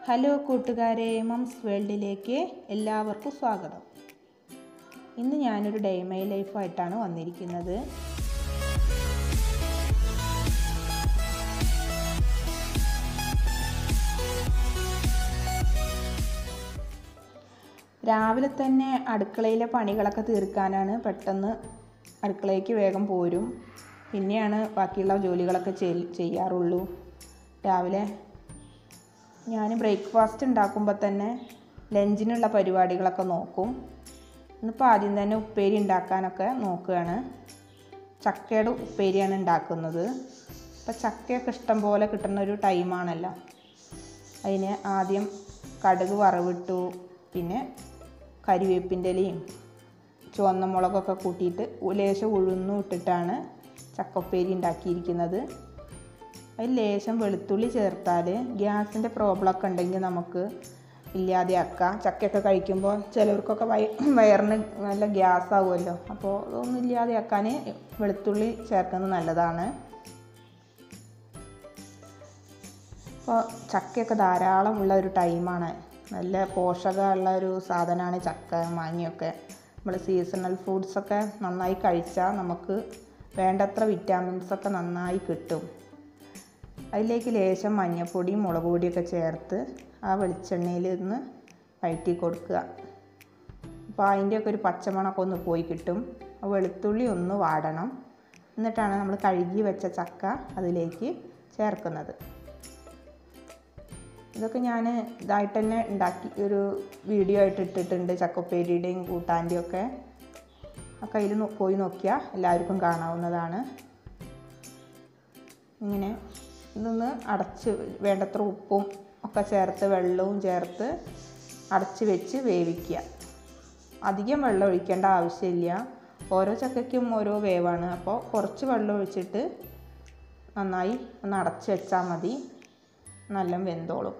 hello കൂട്ടുകാരെ moms വേൾഡിലേക്ക് എല്ലാവർക്കും സ്വാഗതം ഇന്ന് ഞാനൊരു ഡേ മൈ ലൈഫായിട്ടാണ് വന്നിരിക്കുന്നത് രാവിലെ തന്നെ അടുക്കളയിലെ പണികളൊക്കെ തീർക്കാനാണ് പെട്ടെന്ന് അടുക്കളയ്ക്ക് വേഗം പോരും പിന്നെയാണ് ബാക്കിയുള്ള ജോലികളൊക്കെ ചെയ്- ചെയ്യാറുള്ളൂ രാവിലെ ഞാൻ ബ്രേക്ക്ഫാസ്റ്റ് ഉണ്ടാക്കുമ്പോൾ തന്നെ ലഞ്ചിനുള്ള പരിപാടികളൊക്കെ നോക്കും ഇന്നിപ്പോൾ ആദ്യം തന്നെ ഉപ്പേരി ഉണ്ടാക്കാനൊക്കെ നോക്കുകയാണ് ചക്കയുടെ ഉപ്പേരിയാണ് ഉണ്ടാക്കുന്നത് ഇപ്പോൾ ചക്കയൊക്കെ ഇഷ്ടം പോലെ കിട്ടുന്ന ഒരു ടൈമാണല്ലോ അതിന് ആദ്യം കടുക് വറവിട്ടു പിന്നെ കരിവേപ്പിൻ്റെ ഇലയും ചുവന്ന മുളകൊക്കെ കൂട്ടിയിട്ട് ലേശം ഉഴുന്നും ഇട്ടിട്ടാണ് ചക്കപ്പേരി ഉണ്ടാക്കിയിരിക്കുന്നത് അതിൽ ലേശം വെളുത്തുള്ളി ചേർത്താൽ ഗ്യാസിൻ്റെ പ്രോബ്ലമൊക്കെ ഉണ്ടെങ്കിൽ നമുക്ക് ഇല്ലാതെയാക്കാം ചക്കയൊക്കെ കഴിക്കുമ്പോൾ ചിലവർക്കൊക്കെ വയ വയറിന് നല്ല ഗ്യാസ് ആവുമല്ലോ അപ്പോൾ അതൊന്നും ഇല്ലാതെയാക്കാൻ വെളുത്തുള്ളി ചേർക്കുന്നത് നല്ലതാണ് ഇപ്പോൾ ചക്കയൊക്കെ ധാരാളം ഉള്ള ഒരു ടൈമാണ് നല്ല പോഷകമുള്ള ഒരു സാധനമാണ് ചക്ക മാങ്ങയൊക്കെ നമ്മൾ സീസണൽ ഫ്രൂട്ട്സൊക്കെ നന്നായി കഴിച്ചാൽ നമുക്ക് വേണ്ടത്ര വിറ്റാമിൻസൊക്കെ നന്നായി കിട്ടും അതിലേക്ക് ലേശം മഞ്ഞൾപ്പൊടിയും മുളക് പൊടിയൊക്കെ ചേർത്ത് ആ വെളിച്ചെണ്ണയിൽ നിന്ന് വഴറ്റി കൊടുക്കുക അപ്പോൾ അതിൻ്റെയൊക്കെ ഒരു പച്ചമണമൊക്കെ ഒന്ന് പോയി കിട്ടും ആ വെളുത്തുള്ളി ഒന്ന് വാടണം എന്നിട്ടാണ് നമ്മൾ കഴുകി വെച്ച ചക്ക അതിലേക്ക് ചേർക്കുന്നത് ഇതൊക്കെ ഞാൻ ഇതായിട്ട് തന്നെ ഉണ്ടാക്കി ഒരു വീഡിയോ ആയിട്ട് ഇട്ടിട്ടുണ്ട് ചക്കപ്പേരിയുടെയും കൂട്ടാൻ്റെയും ഒക്കെ ആ കയ്യിൽ പോയി നോക്കിയാൽ എല്ലാവർക്കും കാണാവുന്നതാണ് ഇങ്ങനെ ഇതൊന്ന് അടച്ച് വേണ്ടത്ര ഉപ്പും ഒക്കെ ചേർത്ത് വെള്ളവും ചേർത്ത് അടച്ച് വെച്ച് വേവിക്കുക അധികം വെള്ളം ഒഴിക്കേണ്ട ആവശ്യമില്ല ഓരോ ചക്കയ്ക്കും ഓരോ വേവാണ് അപ്പോൾ കുറച്ച് വെള്ളം ഒഴിച്ചിട്ട് നന്നായി ഒന്ന് അടച്ച് വെച്ചാൽ മതി നല്ല വെന്തോളും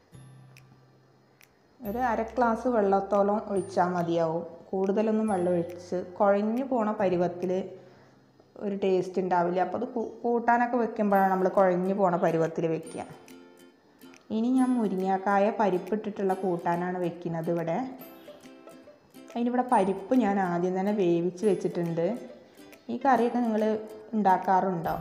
ഒരു അര ഗ്ലാസ് വെള്ളത്തോളം ഒഴിച്ചാൽ മതിയാവും കൂടുതലൊന്നും വെള്ളം ഒഴിച്ച് കുഴഞ്ഞു പോണ പരുവത്തിൽ ഒരു ടേസ്റ്റ് ഉണ്ടാവില്ല അപ്പോൾ അത് കൂ- കൂട്ടാനൊക്കെ വെക്കുമ്പോഴാണ് നമ്മൾ കുഴഞ്ഞു പോണ പരുവത്തിൽ വെക്കുക ഇനി ഞാൻ മുരിങ്ങാക്കായ പരിപ്പിട്ടിട്ടുള്ള കൂട്ടാനാണ് വെക്കുന്നത് ഇവിടെ അതിനിവിടെ പരിപ്പ് ഞാൻ ആദ്യം തന്നെ വേവിച്ച് വെച്ചിട്ടുണ്ട് ഈ കറിയൊക്കെ നിങ്ങൾ ഉണ്ടാക്കാറുണ്ടോ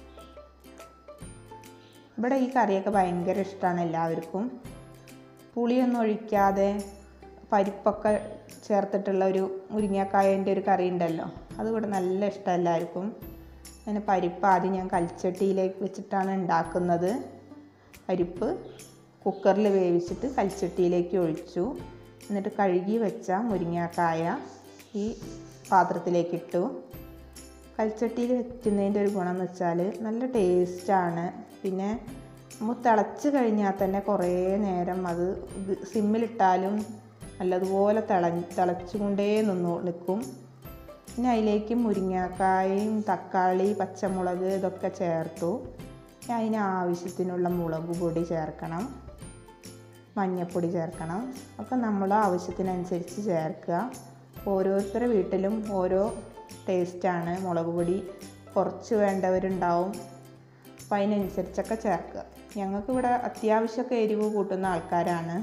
ഇവിടെ ഈ കറിയൊക്കെ ഭയങ്കര ഇഷ്ടമാണ് എല്ലാവർക്കും പുളിയൊന്നും ഒഴിക്കാതെ പരിപ്പൊക്കെ ചേർത്തിട്ടുള്ള ഒരു മുരിങ്ങക്കായൻ്റെ ഒരു കറി ഉണ്ടല്ലോ അത് ഇവിടെ നല്ല ഇഷ്ടം എല്ലാവർക്കും അങ്ങനെ പരിപ്പ് ആദ്യം ഞാൻ കൽച്ചട്ടിയിലേക്ക് വെച്ചിട്ടാണ് ഉണ്ടാക്കുന്നത് പരിപ്പ് കുക്കറിൽ വേവിച്ചിട്ട് കൽച്ചട്ടിയിലേക്ക് ഒഴിച്ചു എന്നിട്ട് കഴുകി വെച്ച മുരിങ്ങക്കായ ഈ പാത്രത്തിലേക്ക് ഇട്ടു കൽച്ചട്ടിയിൽ വെക്കുന്നതിൻ്റെ ഒരു ഗുണം എന്ന് വെച്ചാൽ നല്ല ടേസ്റ്റാണ് പിന്നെ നമ്മൾ തിളച്ച് കഴിഞ്ഞാൽ തന്നെ കുറേ നേരം അത് ഇത് സിമ്മിലിട്ടാലും നല്ലതുപോലെ തിള തിളച്ചുകൊണ്ടേ നിന്നു നിൽക്കും പിന്നെ അതിലേക്ക് മുരിങ്ങക്കായും തക്കാളി പച്ചമുളക് ഇതൊക്കെ ചേർത്തു പിന്നെ അതിന് ആവശ്യത്തിനുള്ള മുളക് പൊടി ചേർക്കണം മഞ്ഞൾപ്പൊടി ചേർക്കണം ഒക്കെ നമ്മൾ ആവശ്യത്തിനനുസരിച്ച് ചേർക്കുക ഓരോരുത്തരുടെ വീട്ടിലും ഓരോ ടേസ്റ്റാണ് മുളക് പൊടി കുറച്ച് വേണ്ടവരുണ്ടാവും അപ്പം അതിനനുസരിച്ചൊക്കെ ചേർക്കുക ഞങ്ങൾക്ക് ഇവിടെ അത്യാവശ്യമൊക്കെ എരിവ് കൂട്ടുന്ന ആൾക്കാരാണ്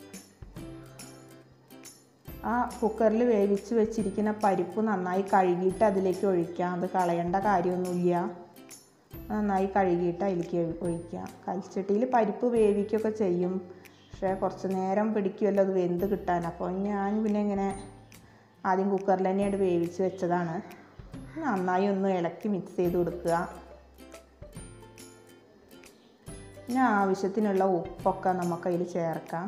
ആ കുക്കറിൽ വേവിച്ച് വെച്ചിരിക്കുന്ന പരിപ്പ് നന്നായി കഴുകിയിട്ട് അതിലേക്ക് ഒഴിക്കാം അത് കളയേണ്ട കാര്യമൊന്നുമില്ല നന്നായി കഴുകിയിട്ട് അതിലേക്ക് ഒഴി- ഒഴിക്കാം കൽച്ചട്ടിയിൽ പരിപ്പ് വേവിക്കുകയൊക്കെ ചെയ്യും പക്ഷേ കുറച്ച് നേരം പിടിക്കുമല്ലോ അത് വെന്ത് കിട്ടാൻ അപ്പോൾ ഞാൻ പിന്നെ ഇങ്ങനെ ആദ്യം കുക്കറിൽ തന്നെയായിട്ട് വേവിച്ച് വെച്ചതാണ് നന്നായി ഒന്ന് ഇളക്കി മിക്സ് ചെയ്ത് കൊടുക്കുക പിന്നെ ആവശ്യത്തിനുള്ള ഉപ്പൊക്കെ നമുക്കതിൽ ചേർക്കാം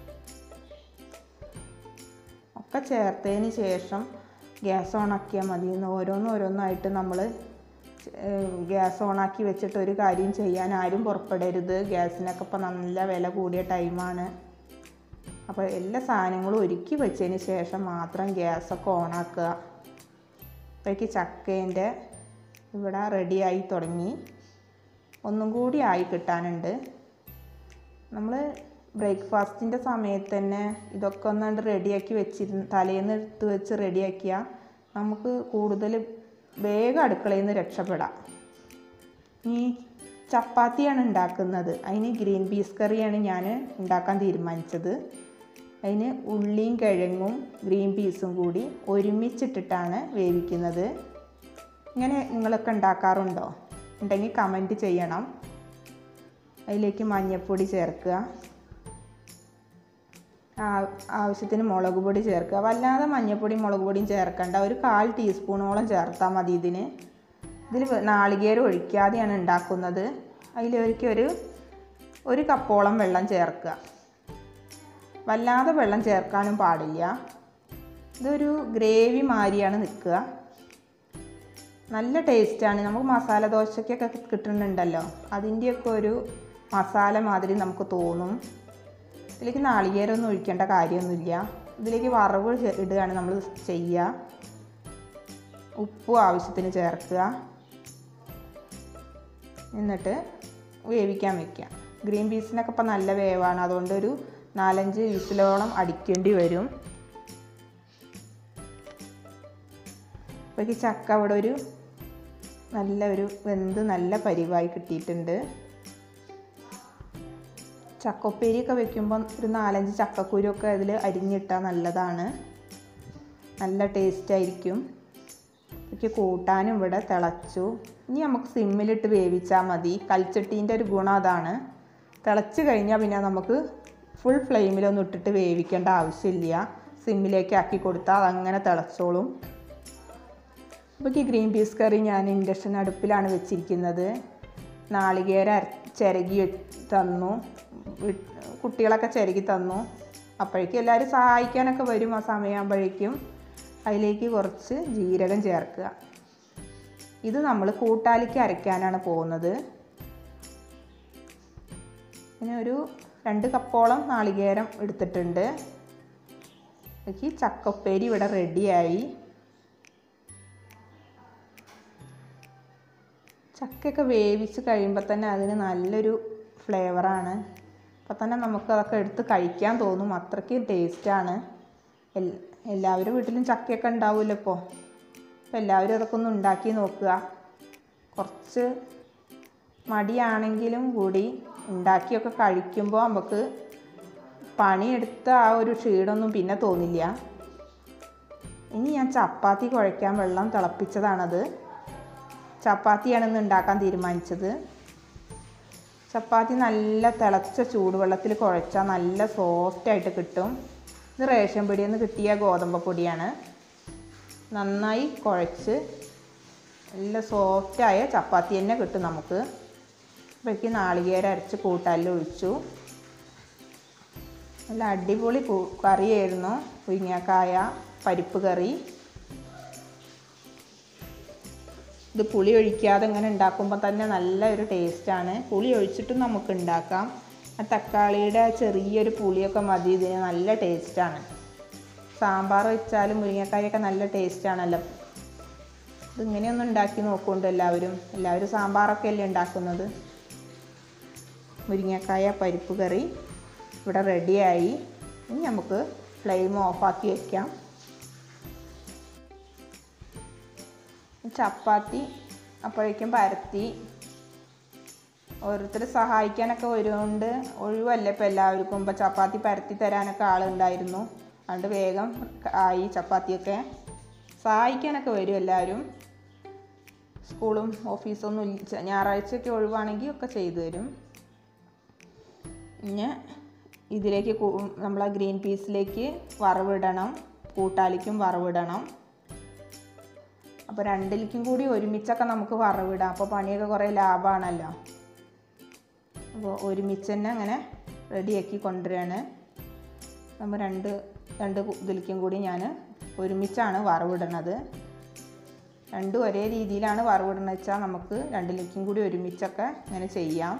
ഒക്കെ ചേർത്തതിന് ശേഷം ഗ്യാസ് ഓണാക്കിയാൽ മതി ഇന്ന് ഓരോന്നോരോന്നായിട്ട് നമ്മൾ ഗ്യാസ് ഓണാക്കി വെച്ചിട്ട് ഒരു കാര്യം ചെയ്യാൻ ആരും പുറപ്പെടരുത് ഗ്യാസിനൊക്കെ ഇപ്പോൾ നല്ല വില കൂടിയ ടൈമാണ് അപ്പോൾ എല്ലാ സാധനങ്ങളും ഒരുക്കി വെച്ചതിന് ശേഷം മാത്രം ഗ്യാസൊക്കെ ഓണാക്കുക അപ്പോഴേക്ക് ചക്കേൻ്റെ ഇവിടെ റെഡിയായി തുടങ്ങി ഒന്നും കൂടി ആയി കിട്ടാനുണ്ട് നമ്മൾ ബ്രേക്ക്ഫാസ്റ്റിൻ്റെ സമയത്ത് തന്നെ ഇതൊക്കെ ഒന്നാണ്ട് റെഡിയാക്കി വെച്ചിരുന്ന് തലേന്ന് എടുത്ത് വെച്ച് റെഡിയാക്കിയാൽ നമുക്ക് കൂടുതൽ വേഗം അടുക്കളയിൽ നിന്ന് രക്ഷപ്പെടാം ഈ ചപ്പാത്തിയാണ് ഉണ്ടാക്കുന്നത് അതിന് ഗ്രീൻ പീസ് കറിയാണ് ഞാൻ ഉണ്ടാക്കാൻ തീരുമാനിച്ചത് അതിന് ഉള്ളിയും കിഴങ്ങും ഗ്രീൻ പീസും കൂടി ഒരുമിച്ചിട്ടിട്ടാണ് വേവിക്കുന്നത് ഇങ്ങനെ നിങ്ങളൊക്കെ ഉണ്ടാക്കാറുണ്ടോ ഉണ്ടെങ്കിൽ കമൻറ്റ് ചെയ്യണം അതിലേക്ക് മഞ്ഞൾപ്പൊടി ചേർക്കുക ആവശ്യത്തിന് മുളക് പൊടി ചേർക്കുക വല്ലാതെ മഞ്ഞൾപ്പൊടിയും മുളക് പൊടിയും ചേർക്കണ്ട ഒരു കാൽ ടീസ്പൂണോളം ചേർത്താൽ മതി ഇതിന് ഇതിൽ നാളികേരം ഒഴിക്കാതെയാണ് ഉണ്ടാക്കുന്നത് അതിലേക്ക് ഒരു ഒരു കപ്പോളം വെള്ളം ചേർക്കുക വല്ലാതെ വെള്ളം ചേർക്കാനും പാടില്ല ഇതൊരു ഗ്രേവി മാതിരിയാണ് നിൽക്കുക നല്ല ടേസ്റ്റാണ് നമുക്ക് മസാല ദോശയ്ക്കൊക്കെ കിട്ടുന്നുണ്ടല്ലോ അതിൻ്റെയൊക്കെ ഒരു മസാല മാതിരി നമുക്ക് തോന്നും ഇതിലേക്ക് നാളികേരമൊന്നും ഒഴിക്കേണ്ട കാര്യമൊന്നുമില്ല ഇതിലേക്ക് വറവ് ഇടുകയാണ് നമ്മൾ ചെയ്യുക ഉപ്പും ആവശ്യത്തിന് ചേർക്കുക എന്നിട്ട് വേവിക്കാൻ വയ്ക്കുക ഗ്രീൻ പീസിനൊക്കെ ഇപ്പം നല്ല വേവാണ് അതുകൊണ്ട് ഒരു നാലഞ്ച് വിസിലോളം അടിക്കേണ്ടി വരും അപ്പോൾ ഈ ചക്ക അവിടെ ഒരു നല്ല ഒരു വെന്ത് നല്ല പരിവായി കിട്ടിയിട്ടുണ്ട് ചക്കപ്പേരിയൊക്കെ വെക്കുമ്പോൾ ഒരു നാലഞ്ച് ചക്കക്കുരുവൊക്കെ അതിൽ അരിഞ്ഞിട്ടാൽ നല്ലതാണ് നല്ല ടേസ്റ്റ് ആയിരിക്കും എനിക്ക് കൂട്ടാനും ഇവിടെ തിളച്ചു ഇനി നമുക്ക് സിമ്മിലിട്ട് വേവിച്ചാൽ മതി കൽച്ചട്ടീൻ്റെ ഒരു ഗുണം അതാണ് തിളച്ച് കഴിഞ്ഞാൽ പിന്നെ നമുക്ക് ഫുൾ ഫ്ലെയിമിലൊന്നും ഇട്ടിട്ട് വേവിക്കേണ്ട ആവശ്യമില്ല സിമ്മിലേക്ക് ആക്കി കൊടുത്താൽ അതങ്ങനെ തിളച്ചോളും അപ്പോൾ ഈ ഗ്രീൻ പീസ് കറി ഞാൻ ഇൻഡക്ഷൻ അടുപ്പിലാണ് വെച്ചിരിക്കുന്നത് നാളികേര ചിരകി തന്നു കുട്ടികളൊക്കെ ചിരകി തന്നു അപ്പോഴേക്കും എല്ലാവരും സഹായിക്കാനൊക്കെ വരും ആ സമയമാകുമ്പോഴേക്കും അതിലേക്ക് കുറച്ച് ജീരകം ചേർക്കുക ഇത് നമ്മൾ കൂട്ടാലിക്ക് അരയ്ക്കാനാണ് പോകുന്നത് പിന്നെ ഒരു രണ്ട് കപ്പോളം നാളികേരം എടുത്തിട്ടുണ്ട് എനിക്ക് ചക്കപ്പേരി ഇവിടെ റെഡിയായി ചക്കയൊക്കെ വേവിച്ച് കഴിയുമ്പോൾ തന്നെ അതിന് നല്ലൊരു ഫ്ലേവറാണ് അപ്പോൾ തന്നെ നമുക്ക് അതൊക്കെ എടുത്ത് കഴിക്കാൻ തോന്നും അത്രയ്ക്ക് ടേസ്റ്റാണ് എൽ എല്ലാവരും വീട്ടിലും ചക്കയൊക്കെ ഉണ്ടാവുമല്ലോ ഇപ്പോൾ അപ്പോൾ എല്ലാവരും അതൊക്കെ ഒന്ന് ഉണ്ടാക്കി നോക്കുക കുറച്ച് മടിയാണെങ്കിലും കൂടി ഉണ്ടാക്കിയൊക്കെ കഴിക്കുമ്പോൾ നമുക്ക് പണിയെടുത്ത ആ ഒരു ക്ഷീണമൊന്നും പിന്നെ തോന്നില്ല ഇനി ഞാൻ ചപ്പാത്തി കുഴയ്ക്കാൻ വെള്ളം തിളപ്പിച്ചതാണത് ചപ്പാത്തിയാണ് ഇന്ന് ഉണ്ടാക്കാൻ തീരുമാനിച്ചത് ചപ്പാത്തി നല്ല തിളച്ച ചൂടുവെള്ളത്തിൽ കുഴച്ചാൽ നല്ല സോഫ്റ്റായിട്ട് കിട്ടും ഇത് റേഷൻ പൊടിയിൽ നിന്ന് കിട്ടിയ ഗോതമ്പ് പൊടിയാണ് നന്നായി കുഴച്ച് നല്ല സോഫ്റ്റായ ചപ്പാത്തി തന്നെ കിട്ടും നമുക്ക് അപ്പോഴേക്ക് നാളികേരം അരച്ച് കൂട്ടാലിൽ ഒഴിച്ചു നല്ല അടിപൊളി കറിയായിരുന്നു മുരിങ്ങക്കായ പരിപ്പ് കറി ഇത് പുളി ഒഴിക്കാതെ ഇങ്ങനെ ഉണ്ടാക്കുമ്പോൾ തന്നെ നല്ല ഒരു ടേസ്റ്റാണ് പുളി ഒഴിച്ചിട്ടും നമുക്ക് ഉണ്ടാക്കാം ആ തക്കാളിയുടെ ചെറിയൊരു പുളിയൊക്കെ മതി ഇതിന് നല്ല ടേസ്റ്റാണ് സാമ്പാർ വെച്ചാലും മുരിങ്ങക്കായൊക്കെ നല്ല ടേസ്റ്റാണല്ലോ ഇതിങ്ങനെയൊന്നും ഉണ്ടാക്കി നോക്കുന്നുണ്ട് എല്ലാവരും എല്ലാവരും സാമ്പാറൊക്കെ അല്ലേ ഉണ്ടാക്കുന്നത് മുരിങ്ങക്കായ പരിപ്പ് കറി ഇവിടെ റെഡിയായി ഇനി നമുക്ക് ഫ്ലെയിം ഓഫാക്കി വയ്ക്കാം ചപ്പാത്തി അപ്പോഴേക്കും പരത്തി ഓരോരുത്തർ സഹായിക്കാനൊക്കെ വരുന്നുണ്ട് ഒഴിവല്ല ഇപ്പോൾ എല്ലാവർക്കും ഇപ്പോൾ ചപ്പാത്തി പരത്തി തരാനൊക്കെ ആളുണ്ടായിരുന്നു അതുകൊണ്ട് വേഗം ആയി ചപ്പാത്തിയൊക്കെ സഹായിക്കാനൊക്കെ വരും എല്ലാവരും സ്കൂളും ഓഫീസൊന്നും ഇല്ല ഞായറാഴ്ചയൊക്കെ ഒഴിവാണെങ്കിൽ ഒക്കെ ചെയ്തു തരും പിന്നെ ഇതിലേക്ക് നമ്മൾ ഗ്രീൻ പീസിലേക്ക് വറവിടണം കൂട്ടാലിക്കും വറവിടണം അപ്പോൾ രണ്ടിലേക്കും കൂടി ഒരുമിച്ചൊക്കെ നമുക്ക് വറവിടാം അപ്പോൾ പണിയൊക്കെ കുറേ ലാഭമാണല്ലോ അപ്പോൾ ഒരുമിച്ച് തന്നെ അങ്ങനെ റെഡിയാക്കി കൊണ്ടുവരികയാണ് നമ്മൾ രണ്ട് രണ്ട് ഇതിലേക്കും കൂടി ഞാൻ ഒരുമിച്ചാണ് വറവിടണത് രണ്ടും ഒരേ രീതിയിലാണ് വറവിടണമെന്ന് വെച്ചാൽ നമുക്ക് രണ്ടിലേക്കും കൂടി ഒരുമിച്ചൊക്കെ ഇങ്ങനെ ചെയ്യാം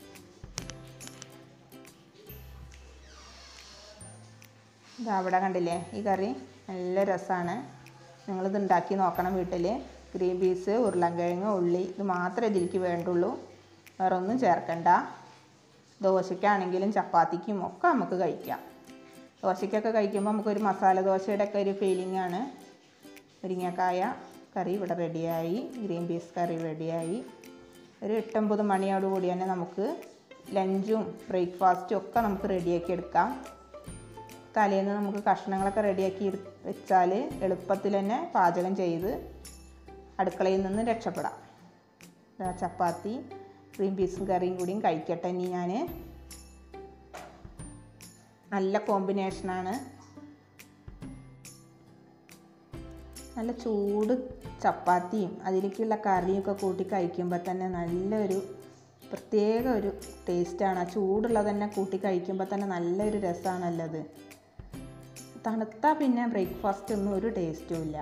ഇത് അവിടെ കണ്ടില്ലേ ഈ കറി നല്ല രസമാണ് നിങ്ങളിത് ഉണ്ടാക്കി നോക്കണം വീട്ടിൽ ഗ്രീൻ പീസ് ഉരുളൻകിഴങ്ങ് ഉള്ളി ഇത് മാത്രമേ ഇതിലേക്ക് വേണ്ടുള്ളൂ വേറെ ഒന്നും ചേർക്കണ്ട ദോശയ്ക്കാണെങ്കിലും ചപ്പാത്തിക്കും ഒക്കെ നമുക്ക് കഴിക്കാം ദോശയ്ക്കൊക്കെ കഴിക്കുമ്പോൾ നമുക്കൊരു മസാല ദോശയുടെ ഒക്കെ ഒരു ഫീലിംഗ് ആണ് മുരിങ്ങക്കായ കറി ഇവിടെ റെഡിയായി ഗ്രീൻ പീസ് കറി റെഡിയായി ഒരു എട്ടൊമ്പത് മണിയോടുകൂടി തന്നെ നമുക്ക് ലഞ്ചും ബ്രേക്ക്ഫാസ്റ്റും ഒക്കെ നമുക്ക് റെഡിയാക്കി എടുക്കാം തലേന്ന് നമുക്ക് കഷ്ണങ്ങളൊക്കെ റെഡിയാക്കി വെച്ചാൽ എളുപ്പത്തിൽ തന്നെ പാചകം ചെയ്ത് അടുക്കളയിൽ നിന്ന് രക്ഷപ്പെടാം ദാ ചപ്പാത്തി ഗ്രീൻ പീസും കറിയും കൂടിയും കഴിക്കട്ടെ ഇനി ഞാൻ നല്ല കോമ്പിനേഷനാണ് നല്ല ചൂട് ചപ്പാത്തിയും അതിലേക്കുള്ള കറിയും ഒക്കെ കൂട്ടി കഴിക്കുമ്പോൾ തന്നെ നല്ലൊരു പ്രത്യേക ഒരു ടേസ്റ്റാണ് ആ ചൂടുള്ളത് തന്നെ കൂട്ടി കഴിക്കുമ്പോൾ തന്നെ നല്ലൊരു രസമാണല്ലോ അത് തണുത്താൽ പിന്നെ ബ്രേക്ക്ഫാസ്റ്റ് ഒന്നും ഒരു ടേസ്റ്റും ഇല്ല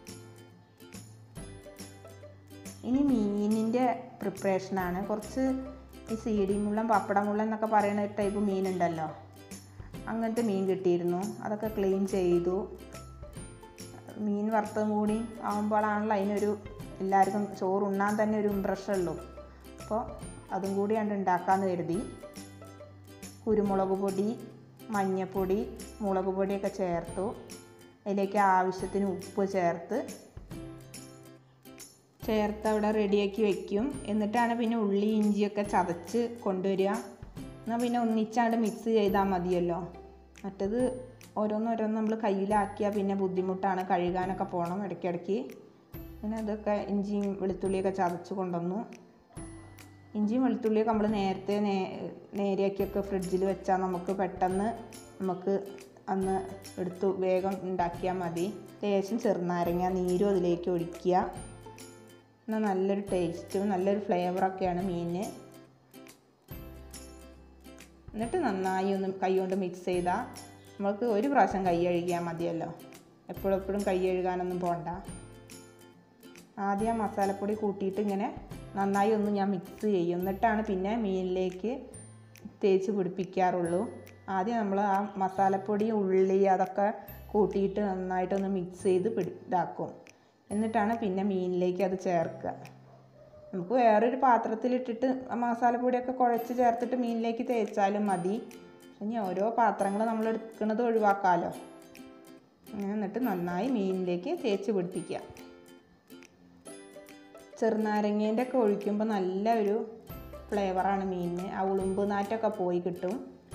ഇനി മീനിൻ്റെ പ്രിപ്പറേഷനാണ് കുറച്ച് ഈ സീഡി മുള്ളൻ പപ്പട മുള്ളൻ എന്നൊക്കെ പറയുന്ന ഒരു ടൈപ്പ് മീനുണ്ടല്ലോ അങ്ങനത്തെ മീൻ കിട്ടിയിരുന്നു അതൊക്കെ ക്ലീൻ ചെയ്തു മീൻ വറുത്തതും കൂടി ആകുമ്പോഴാണല്ലോ അതിനൊരു എല്ലാവർക്കും ചോറ് ഉണ്ണാൻ തന്നെ ഒരു ഇമ്പ്രഷൻ ഉള്ളൂ അപ്പോൾ അതും കൂടി കണ്ട് ഉണ്ടാക്കാമെന്ന് കരുതി കുരുമുളക് പൊടി മഞ്ഞൾപ്പൊടി മുളക് പൊടിയൊക്കെ ചേർത്തു അതിലേക്ക് ആവശ്യത്തിന് ഉപ്പ് ചേർത്ത് ചേർത്ത് അവിടെ റെഡിയാക്കി വെക്കും എന്നിട്ടാണ് പിന്നെ ഉള്ളി ഇഞ്ചിയൊക്കെ ചതച്ച് കൊണ്ടുവരിക എന്നാൽ പിന്നെ ഒന്നിച്ചാണ്ട് മിക്സ് ചെയ്താൽ മതിയല്ലോ മറ്റത് ഓരോന്നോരോന്ന് നമ്മൾ കയ്യിലാക്കിയാൽ പിന്നെ ബുദ്ധിമുട്ടാണ് കഴുകാനൊക്കെ പോകണം ഇടയ്ക്കിടയ്ക്ക് പിന്നെ അതൊക്കെ ഇഞ്ചിയും വെളുത്തുള്ളിയൊക്കെ ചതച്ച് കൊണ്ടുവന്നു ഇഞ്ചിയും വെളുത്തുള്ളിയൊക്കെ നമ്മൾ നേരത്തെ നേ നേരെയാക്കിയൊക്കെ ഫ്രിഡ്ജിൽ വെച്ചാൽ നമുക്ക് പെട്ടെന്ന് നമുക്ക് അന്ന് എടുത്ത് വേഗം ഉണ്ടാക്കിയാൽ മതി ലേശം ചെറുനാരങ്ങ നീരും അതിലേക്ക് ഒഴിക്കുക എന്നാൽ നല്ലൊരു ടേസ്റ്റും നല്ലൊരു ഫ്ലേവറൊക്കെയാണ് മീനിന് എന്നിട്ട് നന്നായി ഒന്ന് കൈ കൊണ്ട് മിക്സ് ചെയ്താൽ നമുക്ക് ഒരു പ്രാവശ്യം കൈ കഴുകിയാൽ മതിയല്ലോ എപ്പോഴും എപ്പോഴും കൈ കഴുകാനൊന്നും പോണ്ട ആദ്യം ആ മസാലപ്പൊടി കൂട്ടിയിട്ട് ഇങ്ങനെ നന്നായി ഒന്ന് ഞാൻ മിക്സ് ചെയ്യും എന്നിട്ടാണ് പിന്നെ മീനിലേക്ക് തേച്ച് പിടിപ്പിക്കാറുള്ളൂ ആദ്യം നമ്മൾ ആ മസാലപ്പൊടി ഉള്ളി അതൊക്കെ കൂട്ടിയിട്ട് നന്നായിട്ടൊന്ന് മിക്സ് ചെയ്ത് പിടി ഇതാക്കും എന്നിട്ടാണ് പിന്നെ മീനിലേക്ക് അത് ചേർക്കുക നമുക്ക് വേറൊരു പാത്രത്തിലിട്ടിട്ട് ആ മസാലപ്പൊടിയൊക്കെ കുഴച്ച് ചേർത്തിട്ട് മീനിലേക്ക് തേച്ചാലും മതി ഇനി ഓരോ പാത്രങ്ങൾ നമ്മൾ എടുക്കുന്നത് ഒഴിവാക്കാമല്ലോ അങ്ങനെ എന്നിട്ട് നന്നായി മീനിലേക്ക് തേച്ച് പിടിപ്പിക്കുക ചെറുനാരങ്ങേൻ്റെ ഒക്കെ ഒഴിക്കുമ്പോൾ നല്ല ഒരു ഫ്ലേവറാണ് മീനിന് ആ ഉളുമ്പ് നാറ്റൊക്കെ പോയി കിട്ടും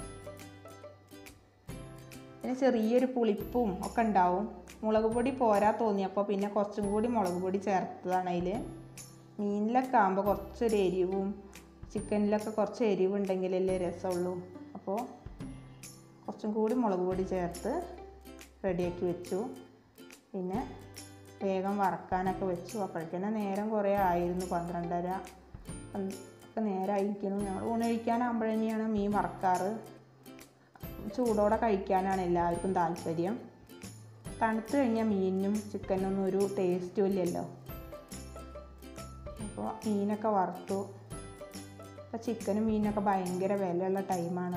പിന്നെ ചെറിയൊരു പുളിപ്പും ഒക്കെ ഉണ്ടാവും മുളക് പൊടി പോരാ തോന്നിയപ്പോൾ പിന്നെ കുറച്ചും കൂടി മുളക് പൊടി ചേർത്തതാണ് അതിൽ മീനിലൊക്കെ ആകുമ്പോൾ കുറച്ചൊരു എരിവും ചിക്കനിലൊക്കെ കുറച്ച് എരിവുണ്ടെങ്കിലല്ലേ രസമുള്ളൂ അപ്പോൾ കുറച്ചും കൂടി മുളക് പൊടി ചേർത്ത് റെഡിയാക്കി വെച്ചു പിന്നെ വേഗം വറക്കാനൊക്കെ വെച്ചു അപ്പോഴേക്കന്നെ നേരം കുറേ ആയിരുന്നു പന്ത്രണ്ടര ഒക്കെ നേരമായിരിക്കുന്നു ഞങ്ങൾ ഊണ് കഴിക്കാനാകുമ്പോൾ തന്നെയാണ് മീൻ വറക്കാറ് ചൂടോടെ കഴിക്കാനാണ് എല്ലാവർക്കും താല്പര്യം തണുത്ത് കഴിഞ്ഞാൽ മീനിനും ചിക്കനൊന്നും ഒരു ടേസ്റ്റും ഇല്ലല്ലോ അപ്പോൾ മീനൊക്കെ വറുത്തു ഇപ്പോൾ ചിക്കനും മീനൊക്കെ ഭയങ്കര വിലയുള്ള ടൈമാണ്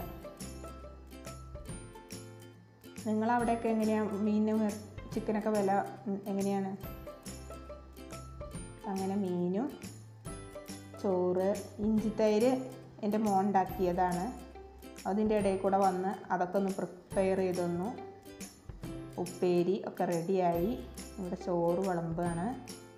നിങ്ങളവിടെയൊക്കെ എങ്ങനെയാണ് മീനും ചിക്കനൊക്കെ വില എങ്ങനെയാണ് അങ്ങനെ മീനും ചോറ് ഇഞ്ചിത്തൈര് എൻ്റെ മോൻ ഉണ്ടാക്കിയതാണ് അതിൻ്റെ ഇടയിൽ കൂടെ വന്ന് അതൊക്കെ ഒന്ന് പ്രിപ്പയർ ചെയ്ത് തന്നു ഉപ്പേരി ഒക്കെ റെഡിയായി ഇവിടെ ചോറ് വിളമ്പാണ്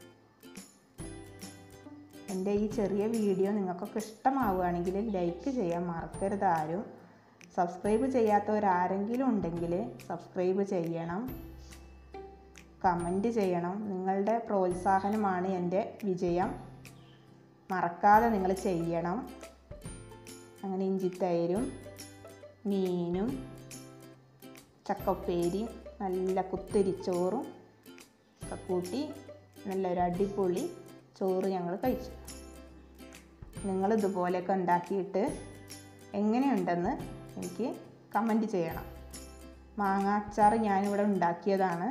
എൻ്റെ ഈ ചെറിയ വീഡിയോ നിങ്ങൾക്കൊക്കെ ഇഷ്ടമാവുകയാണെങ്കിൽ ലൈക്ക് ചെയ്യാൻ മറക്കരുത് ആരും സബ്സ്ക്രൈബ് ചെയ്യാത്തവരാരെങ്കിലും ഉണ്ടെങ്കിൽ സബ്സ്ക്രൈബ് ചെയ്യണം കമൻറ്റ് ചെയ്യണം നിങ്ങളുടെ പ്രോത്സാഹനമാണ് എൻ്റെ വിജയം മറക്കാതെ നിങ്ങൾ ചെയ്യണം അങ്ങനെ ഇഞ്ചിത്തൈരും മീനും ചക്കപ്പേരിയും നല്ല കുത്തിരിച്ചോറും ഒക്കെ കൂട്ടി നല്ലൊരു അടിപൊളി ചോറ് ഞങ്ങൾ കഴിച്ചു നിങ്ങൾ ഇതുപോലെയൊക്കെ ഉണ്ടാക്കിയിട്ട് എങ്ങനെയുണ്ടെന്ന് എനിക്ക് കമൻറ്റ് ചെയ്യണം മാങ്ങാച്ചാർ ഞാനിവിടെ ഉണ്ടാക്കിയതാണ്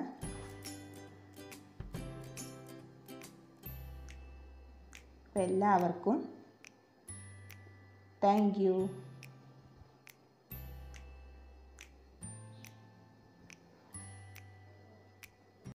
അപ്പോൾ എല്ലാവർക്കും താങ്ക് യു